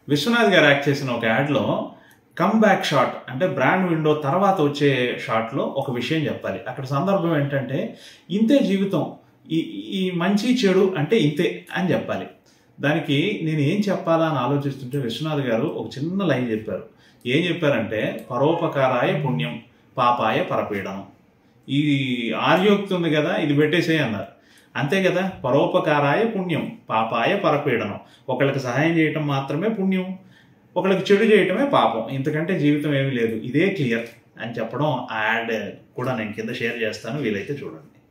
విశ్వనాథ్ గారు యాక్ట్ చేసిన ఒక యాడ్లో కమ్ బ్యాక్ షాట్ అంటే బ్రాండ్ విండో తర్వాత వచ్చే షాట్లో ఒక విషయం చెప్పాలి అక్కడ సందర్భం ఏంటంటే ఇంతే జీవితం ఈ ఈ మంచి చెడు అంటే ఇంతే అని చెప్పాలి దానికి నేను ఏం చెప్పాలా అని ఆలోచిస్తుంటే విశ్వనాథ్ గారు ఒక చిన్న లైన్ చెప్పారు ఏం చెప్పారంటే పరోపకారాయ పుణ్యం పాపాయ పరపీడనం ఈ ఆర్యోక్తి ఉంది కదా ఇది పెట్టేసే అన్నారు అంతే కదా పరోపకారాయ పుణ్యం పాపాయ పరపీడనం ఒకళ్ళకి సహాయం చేయటం మాత్రమే పుణ్యం ఒకళ్ళకి చెడు చేయటమే పాపం ఇంతకంటే జీవితం ఏమీ లేదు ఇదే క్లియర్ అని చెప్పడం ఆ యాడ్ కూడా నేను కింద షేర్ చేస్తాను వీలైతే చూడండి